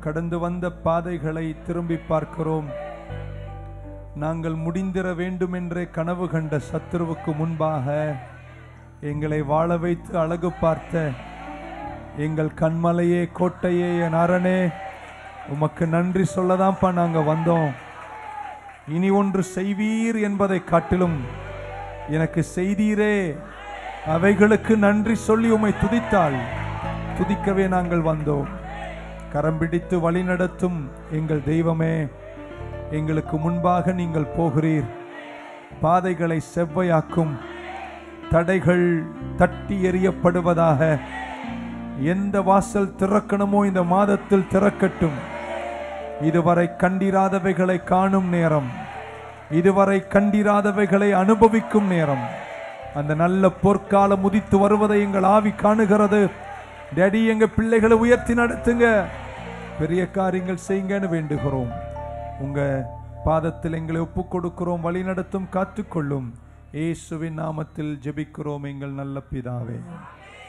கடந்து வந்த பாதைகளை திரும்பி பார்க்கிறோம் நாங்கள் முடிந்திர வேண்டும் என்றே கனவு கண்ட சத்துருவுக்கு முன்பாக எங்களை வாழ வைத்து அழகு பார்த்த எங்கள் கண்மலையே கோட்டையே என் அரணே உமக்கு நன்றி சொல்லதான்ப்பா நாங்க வந்தோம் இனி ஒன்று செய்வீர் என்பதை காட்டிலும் எனக்கு செய்தீரே அவைகளுக்கு நன்றி சொல்லி உம்மை துதித்தாள் துதிக்கவே நாங்கள் வந்தோம் கரம் பிடித்து வழிநடத்தும் எங்கள் தெய்வமே எங்களுக்கு முன்பாக நீங்கள் போகிறீர் பாதைகளை செவ்வையாக்கும் தடைகள் தட்டி எறியப்படுவதாக எந்த வாசல் திறக்கணுமோ இந்த மாதத்தில் திறக்கட்டும் இதுவரை கண்டிராதவைகளை காணும் நேரம் இதுவரை கண்டிராதவைகளை அனுபவிக்கும் நேரம் அந்த நல்ல பொற்காலம் உதித்து வருவதை எங்கள் ஆவி காணுகிறது டேடி எங்க பிள்ளைகளை உயர்த்தி நடத்துங்க பெரிய காரியங்கள் செய்யுங்கன்னு வேண்டுகிறோம் உங்க பாதத்தில் எங்களை ஒப்பு கொடுக்கிறோம் வழி நடத்தும் காத்துக்கொள்ளும் இயேசுவின் நாமத்தில் ஜெபிக்கிறோம் எங்கள் நல்ல பிதாவே